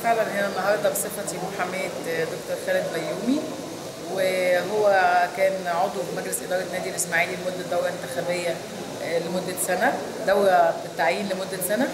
فعلا هنا النهارده بصفتي محاميه دكتور خالد بيومي وهو كان عضو في مجلس اداره نادي الاسماعيلي لمده دوره انتخابيه لمده سنه دوره بالتعيين لمده سنه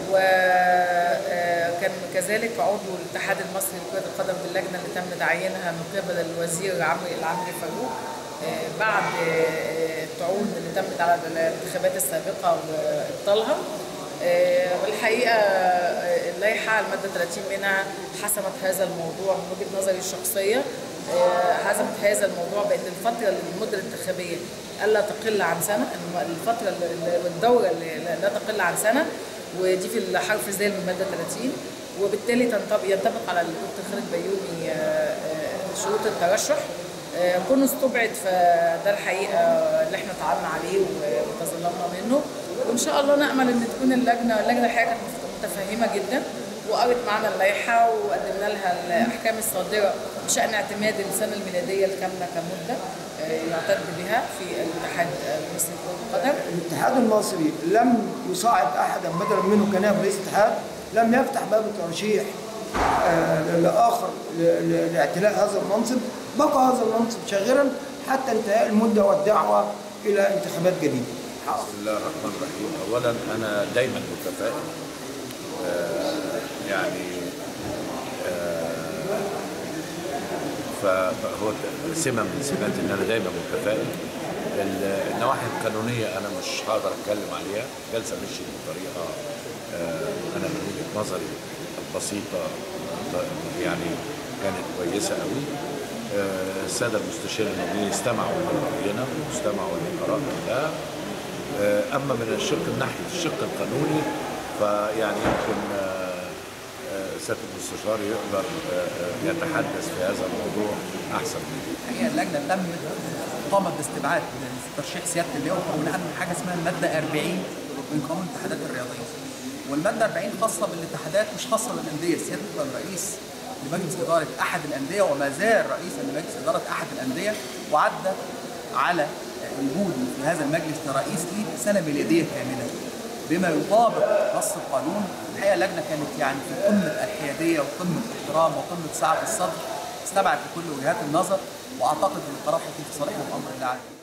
وكان كذلك عضو الاتحاد المصري لكره القدم باللجنه اللي تم تعيينها من قبل الوزير عمرو العمري فاروق بعد الطعون اللي تمت على الانتخابات السابقه وابطالها والحقيقه اللائحه الماده 30 منها حسمت هذا الموضوع من وجهه نظري الشخصيه حسمت هذا الموضوع بان الفتره المده الانتخابيه الا تقل عن سنه الفتره والدوره لا تقل عن سنه ودي في الحرف زي من الماده 30 وبالتالي ينطبق على الدكتور خالد بيومي شروط الترشح كونه استبعد فده الحقيقه اللي احنا تعبنا عليه وتظلمنا منه وان شاء الله نامل ان تكون اللجنه اللجنه الحقيقه كانت متفهمه جدا وقرت معانا اللائحه وقدمنا لها الاحكام الصادره بشان اعتماد السنه الميلاديه الكامله كمده يعتد بها في الاتحاد المصري لكره القدم. الاتحاد المصري لم يصعد احدا بدلا منه كنائب رئيس الاتحاد لم يفتح باب الترشيح لاخر لاعتلاء هذا المنصب بقى هذا المنصب شاغرا حتى انتهاء المده والدعوه الى انتخابات جديده. بسم الله الرحمن الرحيم اولا انا دايما متفائل آه يعني آه فهو سمه من سمات ان انا دايما متفائل النواحي القانونيه انا مش هقدر اتكلم عليها جلسه مشيت بطريقه آه انا من وجهه نظري البسيطه يعني كانت كويسه قوي الساده المستشارين الموجودين استمعوا لراينا واستمعوا لارائنا ده اما من الشق الناحيه الشق القانوني فيعني يمكن سياده المستشار يقدر يتحدث في هذا الموضوع احسن مني. الحقيقه اللجنه تم قامت باستبعاد ترشيح سياده اللواء بناء على حاجه اسمها الماده 40 من قانون الاتحادات الرياضيه. والماده 40 خاصه بالاتحادات مش خاصه بالانديه، سياده الرئيس لمجلس اداره احد الانديه وما زال رئيسا لمجلس اداره احد الانديه وعدى على وجوده في هذا المجلس كرئيس ليه سنه ميلاديه كامله بما يطابق نص القانون الحقيقه اللجنه كانت يعني في قمه الحياديه وقمه الاحترام وقمه سعه الصدر استبعد كل وجهات النظر واعتقد ان القرار هيكون في صالحنا بامر الله عز وجل